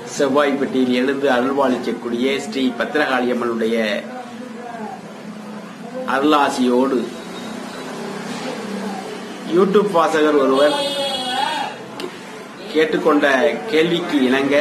செவ்வாய்ப்பட்டியில் எழுந்து அருள்வாளிக்கக்கூடிய ஸ்ரீ பத்திரகாளியம்மனுடைய அருளாசியோடு யூடியூப் வாசகர் ஒருவர் கேட்டுக்கொண்ட கேள்விக்கு இணங்க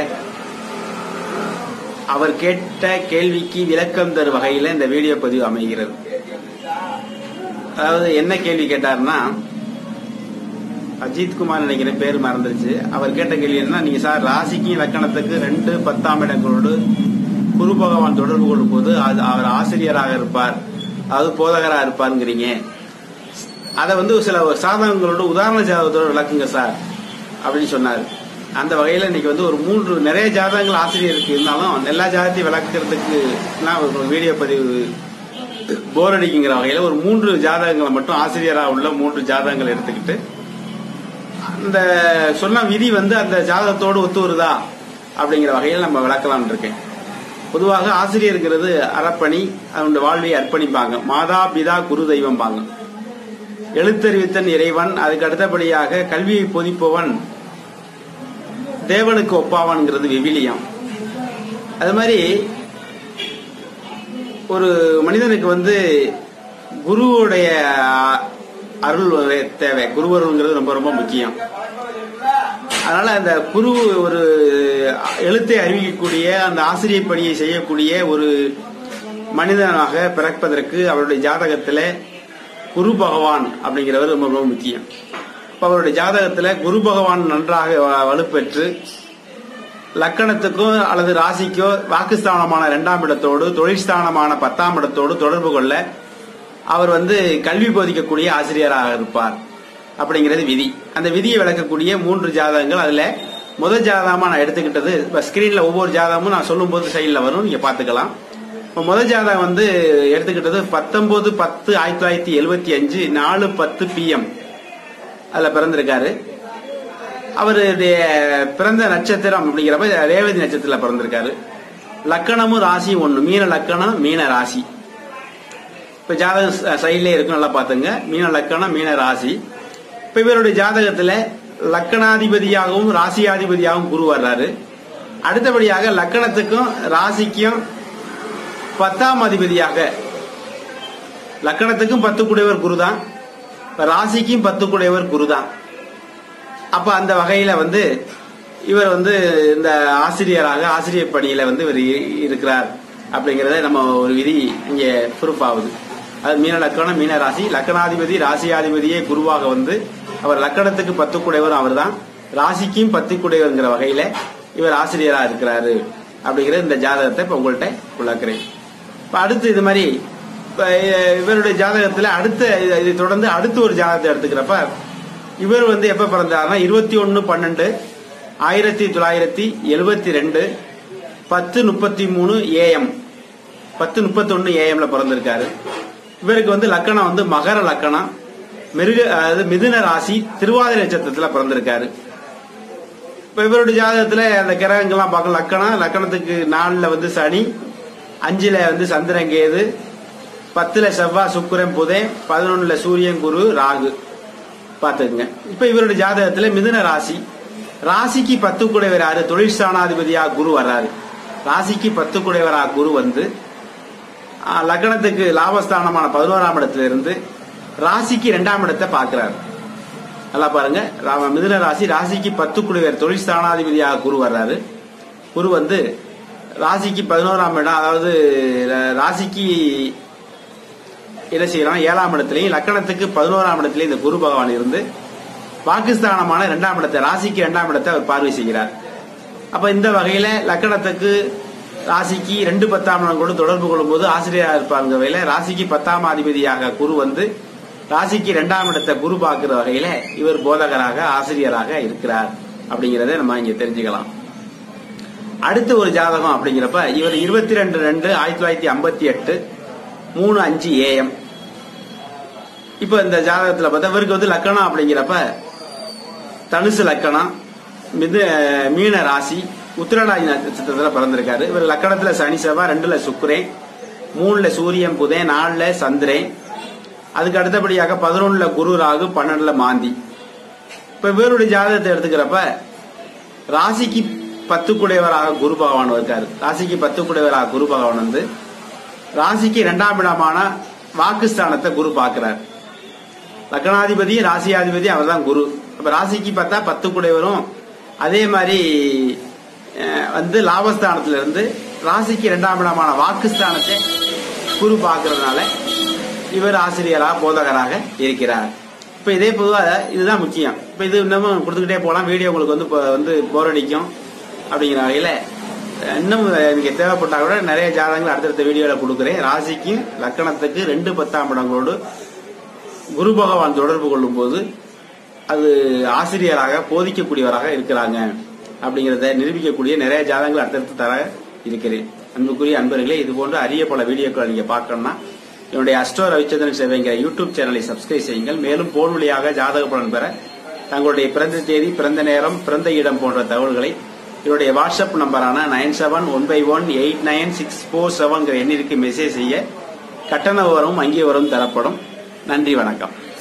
அவர் கேட்ட கேள்விக்கு விளக்கம் தரும் வகையில் இந்த வீடியோ பதிவு அமைகிறது அதாவது என்ன கேள்வி கேட்டார்னா அஜித் குமார் நினைக்கிற பேர் மறந்துருச்சு அவர் கேட்ட கேள்வி என்ன நீங்க சார் ராசிக்கு லக்கணத்துக்கு ரெண்டு பத்தாம் இடங்களோடு குரு பகவான் தொடர்பு கொள்ளும் போது அது அவர் ஆசிரியராக இருப்பார் அதாவது போதகராக இருப்பாருங்கிறீங்க அதை வந்து சில சாதகங்களோட உதாரண ஜாதகத்தோட விளக்குங்க சார் அப்படின்னு சொன்னார் அந்த வகையில் இன்னைக்கு வந்து ஒரு மூன்று நிறைய ஜாதகங்கள் ஆசிரியருக்கு இருந்தாலும் எல்லா ஜாதகத்தையும் விளக்குறதுக்கு நான் ஒரு வீடியோ பதிவு போர் அடிக்குங்கிற வகையில் ஒரு மூன்று ஜாதகங்களை மட்டும் ஆசிரியராக உள்ள மூன்று ஜாதகங்கள் எடுத்துக்கிட்டு அந்த சொன்ன விதி வந்து அந்த ஜாதகத்தோடு ஒத்து வருதா அப்படிங்கிற வகையில் நம்ம விளக்கலாம்னு இருக்கேன் பொதுவாக ஆசிரியருங்கிறது அறப்பணி அவனுடைய வாழ்வை அர்ப்பணிப்பாங்க மாதா பிதா குரு தெய்வம் பாங்க எழுத்தறிவித்தன் இறைவன் அதுக்கு அடுத்தபடியாக கல்வியை பொதிப்பவன் தேவனுக்கு ஒப்பாவான்ங்கிறது விவிலியம் அது மாதிரி ஒரு மனிதனுக்கு வந்து குருவுடைய அருள் தேவை குருவருங்கிறது ரொம்ப ரொம்ப முக்கியம் அதனால அந்த குரு ஒரு எழுத்தை அறிவிக்கக்கூடிய அந்த ஆசிரியர் பணியை செய்யக்கூடிய ஒரு மனிதனாக பிறப்பதற்கு அவருடைய ஜாதகத்தில் குரு பகவான் அப்படிங்கிறவர் ரொம்ப ரொம்ப முக்கியம் இப்போ அவருடைய ஜாதகத்தில் குரு பகவான் நன்றாக வலுப்பெற்று லக்கணத்துக்கோ அல்லது ராசிக்கோ வாக்குஸ்தானமான இரண்டாம் இடத்தோடு தொழிற்ஸ்தானமான பத்தாம் இடத்தோடு தொடர்பு கொள்ள அவர் வந்து கல்வி போதிக்கக்கூடிய ஆசிரியராக இருப்பார் அப்படிங்கிறது விதி அந்த விதியை விளக்கக்கூடிய மூன்று ஜாதகங்கள் அதுல முதல் ஜாதகமா நான் எடுத்துக்கிட்டது இப்ப ஸ்கிரீன்ல ஒவ்வொரு ஜாதகமும் நான் சொல்லும் போது சைடில் வரும் நீங்க பாத்துக்கலாம் இப்போ முதல் ஜாதகம் வந்து எடுத்துக்கிட்டது பத்தொன்பது பத்து ஆயிரத்தி தொள்ளாயிரத்தி எழுபத்தி அஞ்சு நாலு பத்து பிஎம் அதுல பிறந்திருக்காரு அவருடைய பிறந்த நட்சத்திரம் அப்படிங்கிறப்ப ரேவதி நட்சத்திரத்துல பிறந்திருக்காரு லக்கணமும் ராசியும் ஒண்ணு மீன லக்கணம் மீன ராசி இப்ப ஜாதகம் சைட்ல இருக்கு நல்லா பாத்துங்க மீன லக்கணம் மீன ராசி இப்ப இவருடைய ஜாதகத்துல லக்கணாதிபதியாகவும் ராசியாதிபதியாகவும் குரு வர்றாரு அடுத்தபடியாக லக்கணத்துக்கும் ராசிக்கும் பத்தாம் அதிபதியாக லக்கணத்துக்கும் பத்து குடையவர் குரு தான் ராசிக்கும் பத்து குடையவர் குரு தான் அப்ப அந்த வகையில வந்து இவர் வந்து இந்த ஆசிரியராக ஆசிரியர் பணியில வந்து இவர் இருக்கிறார் அப்படிங்கறத நம்ம ஒரு விதி இங்க ப்ரூஃப் ஆகுது அது மீன லக்கணம் மீன ராசி லக்கணாதிபதி ராசியாதிபதியே குருவாக வந்து அவர் லக்கணத்துக்கு பத்து குடையவர் அவர் தான் ராசிக்கும் பத்து குடையவர்ங்கிற வகையில இவர் ஆசிரியரா இருக்கிறாரு அப்படிங்கிற இந்த ஜாதகத்தை இப்ப உங்கள்கிட்ட விளக்குறேன் இப்ப அடுத்து இது மாதிரி இவருடைய ஜாதகத்துல அடுத்த இதை தொடர்ந்து அடுத்து ஒரு ஜாதகத்தை எடுத்துக்கிறப்ப இவர் வந்து எப்ப பிறந்தாருன்னா இருபத்தி ஒன்னு பன்னெண்டு ஆயிரத்தி தொள்ளாயிரத்தி எழுபத்தி ரெண்டு பத்து முப்பத்தி மூணு ஏஎம் பத்து முப்பத்தி ஒன்னு ஏஎம்ல பிறந்திருக்காரு இவருக்கு வந்து லக்கணம் வந்து மகர லக்கணம் மிருக அதாவது மிதுன ராசி திருவாதிரை நட்சத்திரத்துல பிறந்திருக்காரு இப்ப இவருடைய ஜாதகத்துல அந்த கிரகங்கள்லாம் பார்க்க லக்கணம் லக்கணத்துக்கு நாலுல வந்து சனி அஞ்சுல வந்து சந்திரன் கேது பத்துல செவ்வாய் சுக்குரன் புதன் பதினொன்னுல சூரியன் குரு ராகு பாத்துக்குங்க இப்ப இவருடைய ஜாதகத்துல மிதுன ராசி ராசிக்கு பத்து குடைவர் யாரு தொழிற்சானாதிபதியா குரு வர்றாரு ராசிக்கு பத்து குடைவரா குரு வந்து லக்னத்துக்கு லாபஸ்தானமான பதினோராம் இடத்துல இருந்து ராசிக்கு இரண்டாம் இடத்தை பார்க்கிறார் நல்லா பாருங்க மிதுன ராசி ராசிக்கு பத்து குடிவர் தொழில் ஸ்தானாதிபதியாக குரு வர்றாரு குரு வந்து ராசிக்கு பதினோராம் இடம் அதாவது ராசிக்கு என்ன செய்யறான் ஏழாம் இடத்துலயும் லக்கணத்துக்கு பதினோராம் இடத்துலயும் இந்த குரு பகவான் இருந்து பாகிஸ்தானமான இரண்டாம் இடத்தை ராசிக்கு இரண்டாம் இடத்தை அவர் பார்வை செய்கிறார் அப்ப இந்த வகையில லக்கணத்துக்கு ராசிக்கு ரெண்டு பத்தாம் இடம் கூட தொடர்பு கொள்ளும் போது ஆசிரியராக இருப்பாங்க வகையில ராசிக்கு பத்தாம் அதிபதியாக குரு வந்து ராசிக்கு இரண்டாம் இடத்தை குரு பார்க்கிற வகையில இவர் போதகராக ஆசிரியராக இருக்கிறார் அப்படிங்கறத நம்ம இங்க தெரிஞ்சுக்கலாம் அடுத்து ஒரு ஜாதகம் அப்படிங்கிறப்ப இவர் இருபத்தி ரெண்டு ரெண்டு ஆயிரத்தி தொள்ளாயிரத்தி ஐம்பத்தி எட்டு மூணு அஞ்சு ஏஎம் இப்ப இந்த ஜாதகத்துல பார்த்தா இவருக்கு வந்து லக்கணம் அப்படிங்கிறப்ப தனுசு லக்கணம் மிது மீன ராசி உத்திரடாதி நட்சத்திரத்துல பிறந்திருக்காரு இவர் லக்கணத்துல சனி செவ்வாய் ரெண்டுல சுக்குரேன் மூணுல சூரியன் புதன் நாலுல சந்திரன் அதுக்கு அடுத்தபடியாக பதினொன்னுல குரு ராகு பன்னெண்டுல மாந்தி இப்ப இவருடைய ஜாதகத்தை எடுத்துக்கிறப்ப ராசிக்கு பத்துக்குடையவராக குரு பகவான் இருக்காரு ராசிக்கு பத்துக்குடையவராக குரு பகவான் வந்து ராசிக்கு இரண்டாம் இடமான வாக்குஸ்தானத்தை குரு பார்க்கிறார் லக்னாதிபதி ராசியாதிபதி அவர்தான் குரு அப்ப ராசிக்கு பார்த்தா பத்துக்குடையவரும் அதே மாதிரி அஹ், வந்து லாபஸ்தானத்துல இருந்து ராசிக்கு இரண்டாம் இடமான வாக்குஸ்தானத்தை குரு பார்க்கறதுனால இவர் ஆசிரியராக போதகராக இருக்கிறார் இப்ப இதே பொதுவாக இதுதான் முக்கியம் இப்ப இது இன்னமும் கொடுத்துக்கிட்டே போகலாம் வீடியோ உங்களுக்கு வந்து இப்போ வந்து போர் அடிக்கும் அப்படிங்கிற வகையில அஹ், இன்னும் எனக்கு தேவைப்பட்டா கூட நிறைய ஜாதகங்கள் அடுத்தடுத்த வீடியோல கொடுக்குறேன் ராசிக்கு லக்கணத்துக்கு ரெண்டு பத்தாம் இடங்களோடு குரு பகவான் தொடர்பு கொள்ளும் போது அது ஆசிரியராக போதிக்கக்கூடியவராக இருக்கிறாங்க அப்படிங்கறத நிரூபிக்கக்கூடிய நிறைய ஜாதகங்கள் அடுத்தடுத்து தர இருக்கிறேன் அன்புக்குரிய அன்பர்களே இது போன்ற அரிய பல வீடியோக்களை நீங்க பார்க்கணும்னா என்னுடைய அஸ்டோ ரவிச்சந்திரன் சேவைங்கிற யூடியூப் சேனலை சப்ஸ்கிரைப் செய்யுங்கள் மேலும் போன் வழியாக ஜாதக பலன் பெற தங்களுடைய பிறந்த தேதி பிறந்த நேரம் பிறந்த இடம் போன்ற தகவல்களை என்னுடைய வாட்ஸ்அப் நம்பரான nine seven one five one eight nine six four செவன்கிற எண்ணிற்கு மெசேஜ் செய்ய கட்டண விவரமும் அங்கே வரும் தரப்படும் நன்றி வணக்கம்